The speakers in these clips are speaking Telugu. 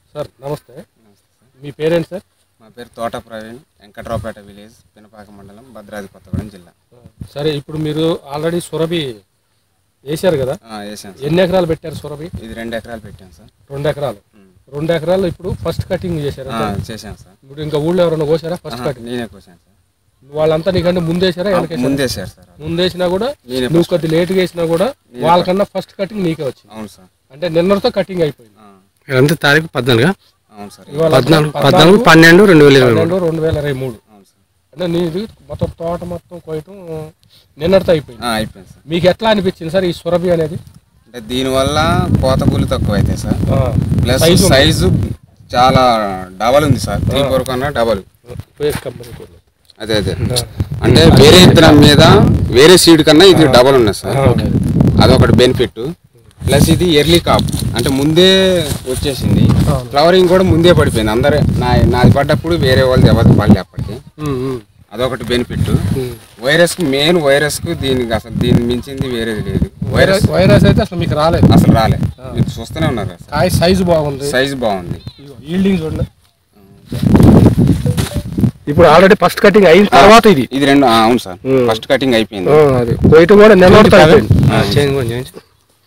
సార్ నమస్తే మీ పేరేంటి సార్ మా పేరు తోట ప్రవీణ్ వెంకట్రావుపేట విలేజ్ పినపాక మండలం భద్రాద్రి కొత్తగూడెం జిల్లా సరే ఇప్పుడు మీరు ఆల్రెడీ సురభి వేశారు కదా ఆ, వేసాను సార్ ఎన్ని ఎకరాలు పెట్టారు సురభి ఇది రెండు ఎకరాలు పెట్టాను సార్ రెండు ఎకరాలు ఉమ్. రెండు ఎకరాలు ఇప్పుడు ఫస్ట్ కటింగ్ చేశారు ఆ, చేశాను సార్ ఇప్పుడు ఇంకా ఊళ్ళో ఎవరైనా కోసారా ఫస్ట్ ఆహా, కటింగ్ నేనే కోసాను సార్ వాళ్ళంతా నీకంటే ముందేసారా ఆ, వెనకేసారా ముందేశారు సార్ ముందేసినా కూడా నేనే నువ్వు కొద్ది లేట్గా వేసినా కూడా నేనే వాళ్ళకన్నా ఫస్ట్ కటింగ్ నీకే వచ్చింది అవును సార్ అంటే నిన్నటితో కటింగ్ అయిపోయింది ఆ, ఎంత తారీఖు పద్నాలుగు అవును సార్ ఇవాళ పద్నాలుగు పద్నాలుగు పన్నెండు రెండు వేల ఇరవై మూడు పన్నెండు రెండు వేల ఇరవై మూడు అవును సార్ అంటే నీది మొత్తం తోట మొత్తం కోయటం నిన్నటితో అయిపోయింది ఆ, అయిపోయింది సార్ మీకు ఎట్లా అనిపించింది సార్ ఈ సురభి అనేది అంటే దీనివల్ల కోత కూలి తక్కువ అవుతాయి సార్ ఆ, ప్లస్ సైజు ఉంది. సైజు చాలా డబల్ ఉంది సార్ త్రీ ఫోర్ కన్నా డబల్ ఫేస్ కంపెనీ కూడా. అదే అదే అంటే వేరే విత్తనం మీద వేరే సీడ్ కన్నా ఇది డబల్ ఉన్నది సార్ ఆ, ఓకే. అదొకటి బెనిఫిట్ ప్లస్ ఇది ఎర్లీ కాప్ అంటే ముందే వచ్చేసింది అవును. ఫ్లవరింగ్ కూడా ముందే పడిపోయింది అందరే నా నాది పడ్డప్పుడు వేరే వాళ్ళది ఎవరిది పడలే అప్పటికి ఉమ్, ఉమ్, అదొకటి బెనిఫిట్ ఉమ్. వైరస్ కు మెయిన్ వైరస్ కు దీనికి అసలు దీన్ని మించింది వేరేది లేదు వైరస్ వైరస్ వైరస్ అయితే అసలు మీకు రాలేదు అసలు రాలే మీరు చూస్తూనే ఉన్నారు కదా కాయ సైజు బాగుంది సైజ్ బాగుంది ఈల్డింగ్ చూడండి ఇప్పుడు ఆల్రెడీ ఫస్ట్ కటింగ్ అయిన తర్వాత ఇది ఇది రెండు ఆ, అవును సార్ ఉమ్. ఫస్ట్ కటింగ్ అయిపోయింది ఆ, అది కొయ్యటం కూడా నిన్నటితో అయిపోయింది చేయండి కొంచెం చేయించు.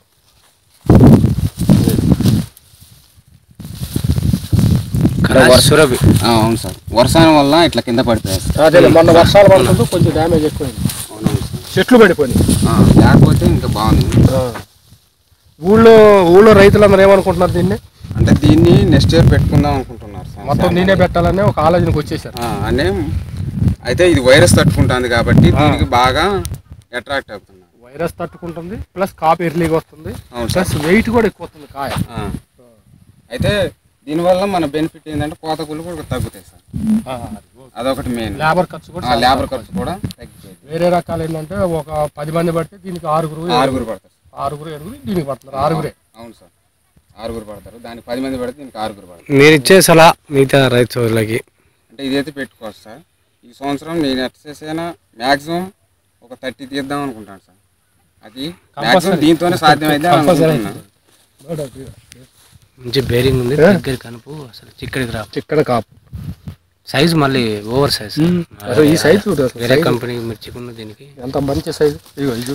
కలాస్ సురభి ఆ, అవును సార్ వర్షాల వల్ల ఇట్లా కింద పడిపోయాయి సార్ అదే మొన్న వర్షాలు పడుతుంటే కొంచెం డ్యామేజ్ ఎక్కువైంది అవునవును సార్ చెట్లు పడిపోయినాయి ఆ, లేకపోతే ఇంకా బాగుంది ఆ. ఊళ్ళో ఊళ్ళో రైతులందరూ ఏమనుకుంటున్నారు దీన్ని అంటే దీన్ని నెక్స్ట్ ఇయర్ పెట్టుకుందాం అనుకుంటున్నారు సార్ మొత్తం నేనే పెట్టాలని ఒక ఆలోచనకు వచ్చేసారు ఆ, అంటే అయితే ఇది వైరస్ తట్టుకుంటుంది కాబట్టి దీనికి బాగా అట్రాక్ట్ అవుతున్నారు వైరస్ తట్టుకుంటుంది ప్లస్ కాపు ఎర్లీగా వస్తుంది అవును సార్ ప్లస్ వెయిట్ కూడా ఎక్కువ వస్తుంది కాయ ఆ. అయితే దీనివల్ల మన బెనిఫిట్ ఏంటంటే కోత కూలి కూడా తగ్గుతాయి సార్ అదొకటి మెయిన్ లేబర్ ఖర్చు కూడా చాలా లేబర్ తక్కువ. ఖర్చు కూడా తగ్గిపోయింది వేరే రకాలు ఏంటంటే ఒక పది మంది పడితే దీనికి ఆరుగురు ఆరుగురు పడతారు ఆరుగురు ఏడుగురు దీనికి పడుతున్నారు ఆరుగురే అవును సార్ ఆరుగురు పడతారు దానికి పది మంది పడితే దీనికి ఆరుగురు పడతారు మీరు ఇచ్చే సలహా మిగతా రైతు సోదరులకి అంటే ఇదైతే పెట్టుకోవచ్చు సార్ ఈ సంవత్సరం నేను ఎట్ చేసైనా మ్యాక్సిమం ఒక థర్టీ తీద్దాం అనుకుంటాను సార్ అది మ్యాక్సిమం దీంతోనే సాధ్యమైతే Compulsory. అనుకుంటున్నా మంచి బేరింగ్ ఉంది దగ్గర కనుపు అసలు చిక్కడికి రా చిక్కడ కాపు సైజ్ మళ్ళీ ఓవర్ సైజ్ అసలు ఈ సైజు చూడు అసలు వేరే size. కంపెనీ మిర్చికున్న దీనికి ఎంత మంచి సైజు ఇగో ఇది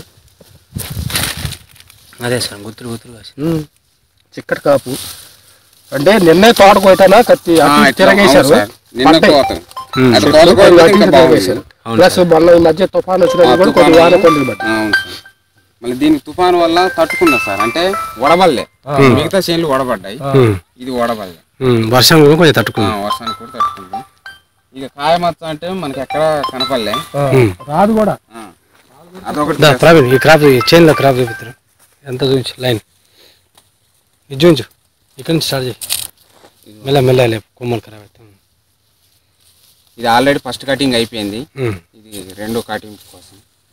అదే సార్ గుత్తులు గుత్తులు కాసి చిక్కటి కాపు అంటే నిన్నే తోట కొట్టానా కత్తి ఆ, అటు ఇటు ఇట్లా తిరగేశారు అవును సార్. నిన్న పడ్డాయి. కోత ఉమ్. అది చెట్లు కోత కొన్ని కోత అటు ఇంకా ఇటు బాగుంది తిరగేశారు. అవును ప్లస్ మొన్న ఈ మధ్య తుఫాన్ వచ్చిన ఆ, కూడా కొన్ని తుఫాను వాన వల్ల- కొన్ని పడ్డాయి ఆ, అవును సార్ మళ్ళీ దీనికి తుఫాను వల్ల తట్టుకున్నా సార్ అంటే వడబల్లే మిగతా చేనులు వడబడ్డాయి ఉమ్. ఇది వడబల్లే ఉమ్. వర్షం కూడా కొంచెం ఆ, తట్టుకుంది వర్షానికి కూడా తట్టుకుంటాం ఇక కాయ మచ్చ అంటే మనకి ఎక్కడ కనపడలే ఆ, రాదు కూడా ఆ. అదొకటి దా ప్రవీణ్ ఈ క్రాప్ చైన్లో క్రాప్ చూపిస్తారు ఎంత చూపించు లైన్ ఇది చూపించు ఇక్కడ నుంచి స్టార్ట్ చేయి మెల్ల మెల్ల లేపు కొమ్మలు ఖరాబ్ అవుతాయి ఇది ఆల్రెడీ ఫస్ట్ కటింగ్ అయిపోయింది ఉమ్. ఇది రెండో కటింగ్ కోసం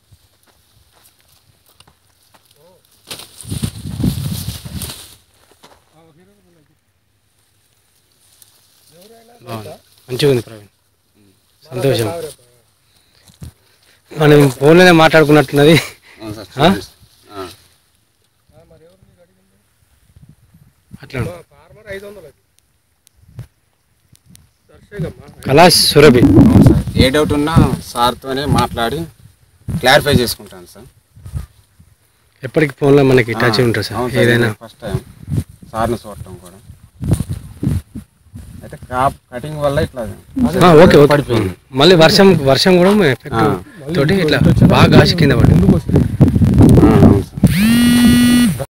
బాగుంది మంచిగా ఉంది ప్రవీణ్ సంతోషం మనం ఫోన్లోనే మాట్లాడుకున్నట్టున్నది అవును సార్ ఆ? చూడండి. ఆ. అట్లా ఫార్మర్ ఐదు వందలు దర్శకమ్మా కలాష్ సురభి అవును సార్ ఏ డౌట్ ఉన్నా సార్తోనే మాట్లాడి క్లారిఫై చేసుకుంటాను సార్ ఎప్పటికి ఫోన్లో మనకి టచ్ ఉంటుంది సార్ ఏదైనా ఫస్ట్ టైం సార్ని చూడటం కూడా అయితే క్రాప్ కటింగ్ వల్ల ఇట్లా ఆ, ఓకే ఓకే మళ్ళీ వర్షం వర్షం కూడా ఎఫెక్ట్ ఆ. తోటి ఇట్లా బాగా కాసి కింద పడి ముందుకు వస్తుంది